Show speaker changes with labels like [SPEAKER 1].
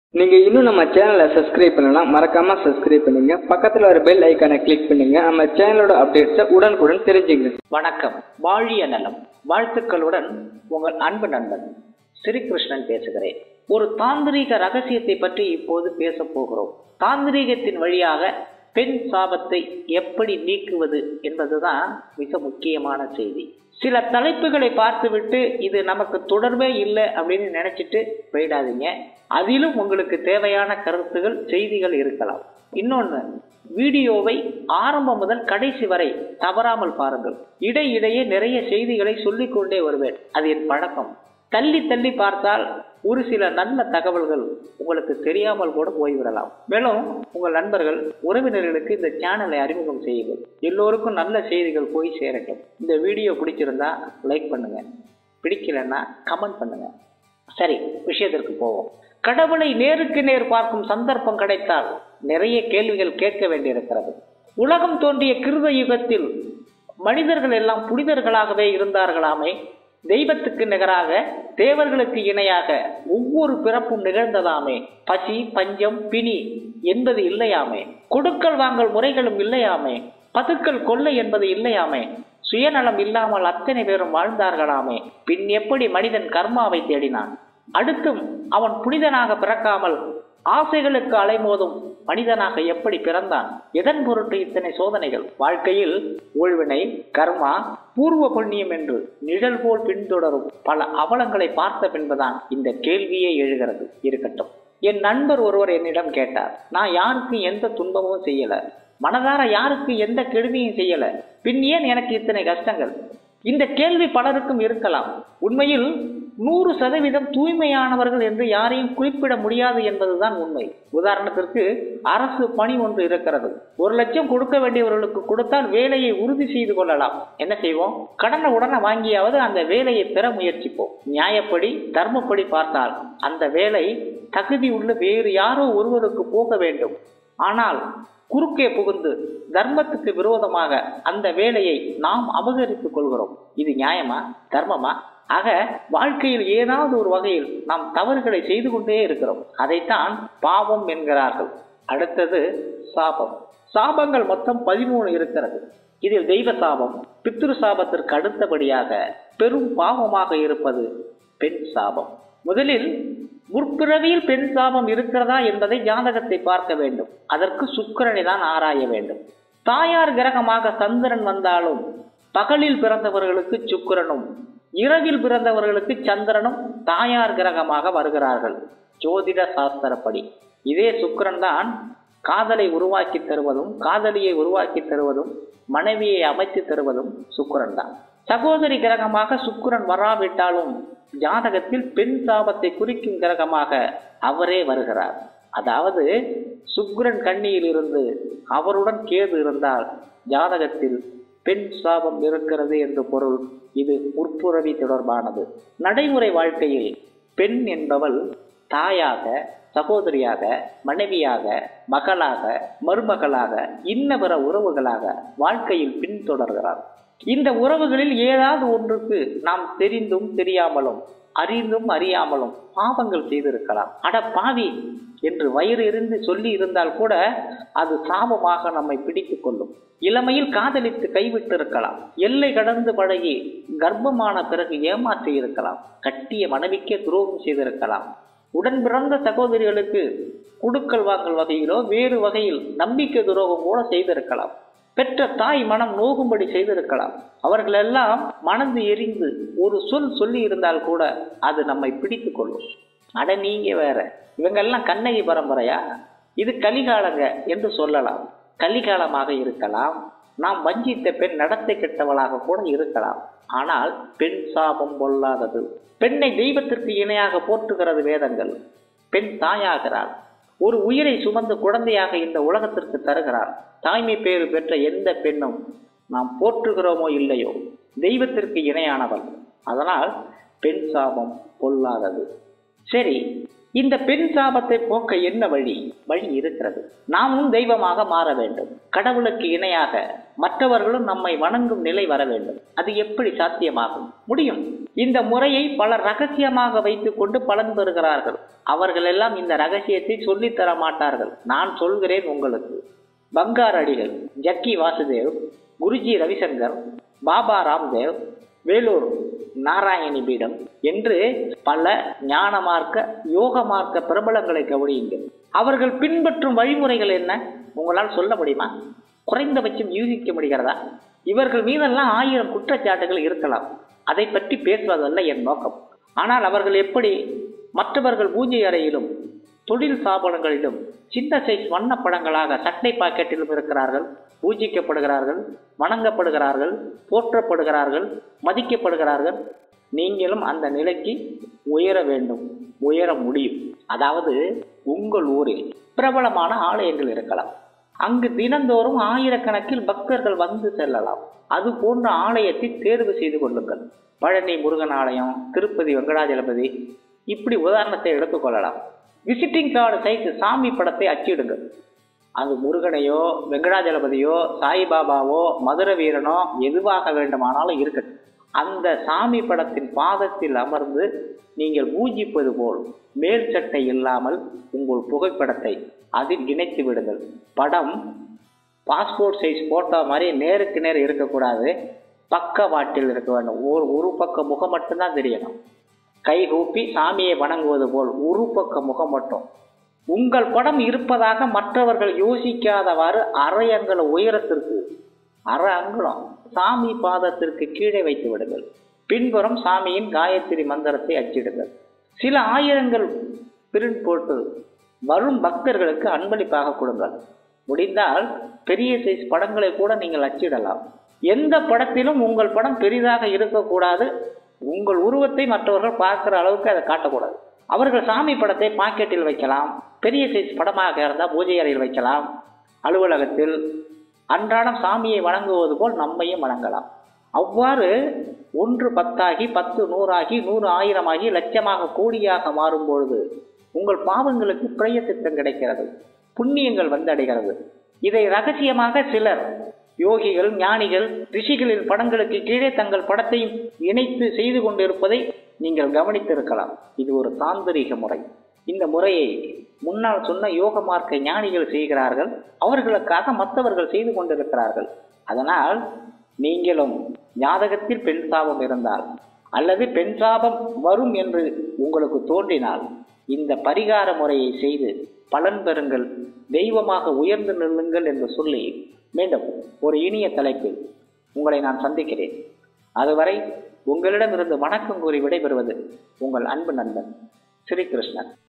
[SPEAKER 1] நீங்க இன்னும் நம்ம சேனலை சப்ஸ்கிரைப் பண்ணலாம் மறக்காம சப்ஸ்கிரைப் பண்ணுங்க பக்கத்துல ஒரு பெல் ஐக்கானை கிளிக் பண்ணுங்க நம்ம சேனலோட அப்டேட்ஸை உடனுக்குடன் தெரிஞ்சுங்க
[SPEAKER 2] வணக்கம் வாழிய நலம் வாழ்த்துக்களுடன் உங்கள் அன்பு நண்பன் ஸ்ரீகிருஷ்ணன் பேசுகிறேன் ஒரு தாந்திரீக ரகசியத்தை பற்றி இப்போது பேசப் போகிறோம் தாந்திரீகத்தின் வழியாக பெண் சாபத்தை எப்படி நீக்குவது என்பதுதான் மிக முக்கியமான செய்தி சில தலைப்புகளை பார்த்துவிட்டு இது நமக்கு தொடர்பே இல்லை அப்படின்னு நினைச்சிட்டு போயிடாதீங்க அதிலும் உங்களுக்கு தேவையான கருத்துகள் செய்திகள் இருக்கலாம் இன்னொன்று வீடியோவை ஆரம்பம் முதல் கடைசி வரை தவறாமல் பாருங்கள் இடையிடையே நிறைய செய்திகளை சொல்லிக்கொண்டே வருவேன் அது என் பழக்கம் தள்ளி தள்ளி பார்த்தால் ஒரு சில நல்ல தகவல்கள் உங்களுக்கு தெரியாமல் கூட போய்விடலாம் மேலும் உங்கள் நண்பர்கள் உறவினர்களுக்கு இந்த சேனலை அறிமுகம் செய்யுங்கள் எல்லோருக்கும் நல்ல செய்திகள் போய் சேரட்டும் இந்த வீடியோ பிடிச்சிருந்தா லைக் பண்ணுங்க பிடிக்கலன்னா கமெண்ட் பண்ணுங்க சரி விஷயத்திற்கு போவோம் கடவுளை நேருக்கு நேர் பார்க்கும் சந்தர்ப்பம் கிடைத்தால் நிறைய கேள்விகள் கேட்க வேண்டியிருக்கிறது உலகம் தோன்றிய கிருத யுகத்தில் மனிதர்கள் எல்லாம் புனிதர்களாகவே இருந்தார்களாமே தெய்வத்துக்கு நிகராக தேவர்களுக்கு இணையாக ஒவ்வொரு பிறப்பும் நிகழ்ந்ததாமே பசி பஞ்சம் பிணி என்பது இல்லையாமே கொடுக்கல் வாங்கல் முறைகளும் இல்லையாமே பதுக்கல் கொள்ளை என்பது இல்லையாமே சுயநலம் இல்லாமல் அத்தனை பேரும் வாழ்ந்தார்களாமே பின் எப்படி மனிதன் கர்மாவை தேடினான் அடுத்தும் அவன் புனிதனாக பிறக்காமல் ஆசைகளுக்கு அலைமோதும் மனிதனாக எப்படி பிறந்தான் எதன் பொருட்டு இத்தனை சோதனைகள் வாழ்க்கையில் ஊழ்வினை கர்மா பூர்வ புண்ணியம் என்று நிழல் போல் பின்தொடரும் பல அவலங்களை பார்த்த பின்புதான் இந்த கேள்வியே எழுகிறது இருக்கட்டும் என் நண்பர் ஒருவர் என்னிடம் கேட்டார் நான் யாருக்கு எந்த துன்பமும் செய்யல மனதார யாருக்கு எந்த கெடுதியும் செய்யல பின் ஏன் எனக்கு இத்தனை கஷ்டங்கள் இந்த கேள்வி பலருக்கும் இருக்கலாம் உண்மையில் நூறு சதவீதம் தூய்மையானவர்கள் என்று யாரையும் குறிப்பிட முடியாது என்பதுதான் உண்மை உதாரணத்திற்கு அரசு பணி ஒன்று இருக்கிறது ஒரு லட்சம் கொடுக்க வேண்டியவர்களுக்கு கொடுத்தால் வேலையை உறுதி செய்து கொள்ளலாம் என்ன செய்வோம் கடனை உடனே வாங்கியாவது அந்த வேலையை பெற முயற்சிப்போம் நியாயப்படி தர்மப்படி பார்த்தால் அந்த வேலை தகுதி உள்ள வேறு யாரோ ஒருவருக்கு போக வேண்டும் ஆனால் குறுக்கே புகுந்து தர்மத்துக்கு விரோதமாக அந்த வேலையை நாம் அபகரித்துக் கொள்கிறோம் இது நியாயமா தர்மமா ஆக வாழ்க்கையில் ஏதாவது ஒரு வகையில் நாம் தவறுகளை செய்து கொண்டே இருக்கிறோம் அதைத்தான் பாவம் என்கிறார்கள் அடுத்தது சாபம் சாபங்கள் மொத்தம் பதிமூணு இருக்கிறது இதில் தெய்வ சாபம் பித்ரு சாபத்திற்கு அடுத்தபடியாக பெரும் பாவமாக இருப்பது பெண் சாபம் முதலில் முற்பிறவியில் பெண் சாபம் இருக்கிறதா என்பதை ஜாதகத்தை பார்க்க வேண்டும் அதற்கு சுக்கிரனை தான் ஆராய வேண்டும் தாயார் கிரகமாக சந்திரன் வந்தாலும் பகலில் பிறந்தவர்களுக்கு சுக்கிரனும் இரவில் பிறந்தவர்களுக்கு சந்திரனும் தாயார் கிரகமாக வருகிறார்கள் ஜோதிட சாஸ்திரப்படி இதே சுக்கிரன் தான் காதலை உருவாக்கி தருவதும் காதலியை உருவாக்கி தருவதும் மனைவியை அமைத்து தருவதும் சுக்கிரன் தான் சகோதரி கிரகமாக சுக்கிரன் வராவிட்டாலும் ஜாதகத்தில் பெண் சாபத்தை குறிக்கும் கிரகமாக அவரே வருகிறார் அதாவது சுக்கிரன் கண்ணியில் இருந்து அவருடன் கேது இருந்தால் ஜாதகத்தில் பெண் சாபம் இருக்கிறது என்று பொருள் இது உட்புறவி தொடர்பானது நடைமுறை வாழ்க்கையில் பெண் என்பவள் தாயாக சகோதரியாக மனைவியாக மகளாக மருமகளாக இன்ன பிற உறவுகளாக வாழ்க்கையில் பின்தொடர்கிறார் இந்த உறவுகளில் ஏதாவது ஒன்றுக்கு நாம் தெரிந்தும் தெரியாமலும் அறிந்தும் அறியாமலும் பாவங்கள் செய்திருக்கலாம் அட பாவி என்று வயிறு இருந்து சொல்லி இருந்தால் கூட அது சாபமாக நம்மை பிடித்து கொள்ளும் இளமையில் காதலித்து கைவிட்டு இருக்கலாம் எல்லை கடந்து பழகி கர்ப்பமான பிறகு ஏமாற்றி இருக்கலாம் கட்டிய மனைவிக்கே துரோகம் செய்திருக்கலாம் உடன் பிறந்த சகோதரிகளுக்கு குடுக்கல் வாங்கல் வகையிலோ வேறு வகையில் நம்பிக்கை துரோகம் கூட செய்திருக்கலாம் பெற்ற தாய் மனம் நோகும்படி செய்திருக்கலாம் அவர்கள் எல்லாம் மனது எரிந்து ஒரு சொல் சொல்லி இருந்தால் கூட அது நம்மை பிடித்து கொள்ளும் அட நீங்க வேற இவங்கெல்லாம் கண்ணகி பரம்பரையா இது கலிகாலங்க என்று சொல்லலாம் கலிகாலமாக இருக்கலாம் நாம் வஞ்சித்த பெண் நடத்தை கெட்டவளாக கூட இருக்கலாம் ஆனால் பெண் சாபம் பொல்லாதது பெண்ணை தெய்வத்திற்கு இணையாக போற்றுகிறது வேதங்கள் பெண் தாயாகிறாள் ஒரு உயிரை சுமந்து குழந்தையாக இந்த உலகத்திற்கு தருகிறார் தாய்மை பேறு பெற்ற எந்த பெண்ணும் நாம் போற்றுகிறோமோ இல்லையோ தெய்வத்திற்கு இணையானவள் அதனால் பெண் சாபம் பொல்லாதது சரி இந்த பெண் சாபத்தை போக்க என்ன வழி வழி இருக்கிறது நாமும் தெய்வமாக மாற வேண்டும் கடவுளுக்கு இணையாக மற்றவர்களும் நம்மை வணங்கும் நிலை வர வேண்டும் அது எப்படி சாத்தியமாகும் முடியும் இந்த முறையை பலர் ரகசியமாக வைத்துக் கொண்டு பலன் பெறுகிறார்கள் அவர்கள் எல்லாம் இந்த ரகசியத்தை சொல்லித் தர மாட்டார்கள் நான் சொல்கிறேன் உங்களுக்கு பங்கார் அடிகள் ஜக்கி வாசுதேவ் குருஜி ரவிசங்கர் பாபா ராம்தேவ் வேலூர் நாராயணி பீடம் என்று பல ஞான மார்க்க யோக மார்க்க பிரபலங்களை கவனியுங்கள் அவர்கள் பின்பற்றும் வழிமுறைகள் என்ன உங்களால் சொல்ல முடியுமா குறைந்தபட்சம் யூகிக்க முடிகிறதா இவர்கள் மீதெல்லாம் ஆயிரம் குற்றச்சாட்டுகள் இருக்கலாம் அதை பற்றி பேசுவதல்ல என் நோக்கம் ஆனால் அவர்கள் எப்படி மற்றவர்கள் பூஜை அறையிலும் தொழில் ஸ்தாபனங்களிலும் சின்ன சைஸ் வண்ண படங்களாக சட்டை பாக்கெட்டிலும் இருக்கிறார்கள் பூஜிக்கப்படுகிறார்கள் வணங்கப்படுகிறார்கள் போற்றப்படுகிறார்கள் மதிக்கப்படுகிறார்கள் நீங்களும் அந்த நிலைக்கு உயர வேண்டும் உயர முடியும் அதாவது உங்கள் ஊரில் பிரபலமான ஆலயங்கள் இருக்கலாம் அங்கு தினந்தோறும் ஆயிரக்கணக்கில் பக்தர்கள் வந்து செல்லலாம் அது போன்ற ஆலயத்தை தேர்வு செய்து கொள்ளுங்கள் பழனி முருகன் ஆலயம் திருப்பதி வெங்கடாஜலபதி இப்படி உதாரணத்தை எடுத்துக்கொள்ளலாம் விசிட்டிங் கார்டு சைஸ் சாமி படத்தை அச்சிடுங்கள் அது முருகனையோ வெங்கடாஜலபதியோ சாய்பாபாவோ மதுர வீரனோ எதுவாக வேண்டுமானாலும் இருக்கட்டும் அந்த சாமி படத்தின் பாதத்தில் அமர்ந்து நீங்கள் பூஜிப்பது போல் மேல் சட்டை இல்லாமல் உங்கள் புகைப்படத்தை அதில் இணைத்து விடுங்கள் படம் பாஸ்போர்ட் சைஸ் போட்டோ மாதிரி நேருக்கு நேர் இருக்கக்கூடாது பக்கவாட்டில் இருக்க வேண்டும் ஒரு ஒரு பக்க முகம் மட்டும்தான் தெரியணும் கை கூப்பி சாமியை வணங்குவது போல் ஒரு பக்க முகம் மட்டும் உங்கள் படம் இருப்பதாக மற்றவர்கள் யோசிக்காதவாறு அரை அங்கல உயரத்திற்கு அரை அங்குலம் சாமி பாதத்திற்கு கீழே வைத்து விடுங்கள் பின்புறம் சாமியின் காயத்ரி மந்திரத்தை அச்சிடுங்கள் சில ஆயிரங்கள் பிரிண்ட் போட்டு வரும் பக்தர்களுக்கு அன்பளிப்பாக கொடுங்கள் முடிந்தால் பெரிய சைஸ் படங்களை கூட நீங்கள் அச்சிடலாம் எந்த படத்திலும் உங்கள் படம் பெரிதாக இருக்கக்கூடாது உங்கள் உருவத்தை மற்றவர்கள் பார்க்கிற அளவுக்கு அதை காட்டக்கூடாது அவர்கள் சாமி படத்தை பாக்கெட்டில் வைக்கலாம் பெரிய சைஸ் படமாக இருந்தால் பூஜை அறையில் வைக்கலாம் அலுவலகத்தில் அன்றாடம் சாமியை வணங்குவது போல் நம்மையும் வணங்கலாம் அவ்வாறு ஒன்று பத்தாகி பத்து நூறாகி நூறு ஆயிரமாகி லட்சமாக கோடியாக மாறும் பொழுது உங்கள் பாவங்களுக்கு பிரய சித்தம் கிடைக்கிறது புண்ணியங்கள் வந்தடைகிறது இதை ரகசியமாக சிலர் யோகிகள் ஞானிகள் ரிஷிகளின் படங்களுக்கு கீழே தங்கள் படத்தையும் இணைத்து செய்து கொண்டிருப்பதை நீங்கள் கவனித்திருக்கலாம் இது ஒரு தாந்திரீக முறை இந்த முறையை முன்னால் சொன்ன யோக மார்க்க ஞானிகள் செய்கிறார்கள் அவர்களுக்காக மற்றவர்கள் செய்து கொண்டிருக்கிறார்கள் அதனால் நீங்களும் ஜாதகத்தில் பெண் சாபம் இருந்தால் அல்லது பெண் சாபம் வரும் என்று உங்களுக்கு தோன்றினால் இந்த பரிகார முறையை செய்து பலன் பெறுங்கள் தெய்வமாக உயர்ந்து நில்லுங்கள் என்று சொல்லி மீண்டும் ஒரு இனிய தலைப்பில் உங்களை நான் சந்திக்கிறேன் அதுவரை உங்களிடமிருந்து வணக்கம் கூறி விடைபெறுவது உங்கள் அன்பு நண்பன் ஸ்ரீகிருஷ்ணன்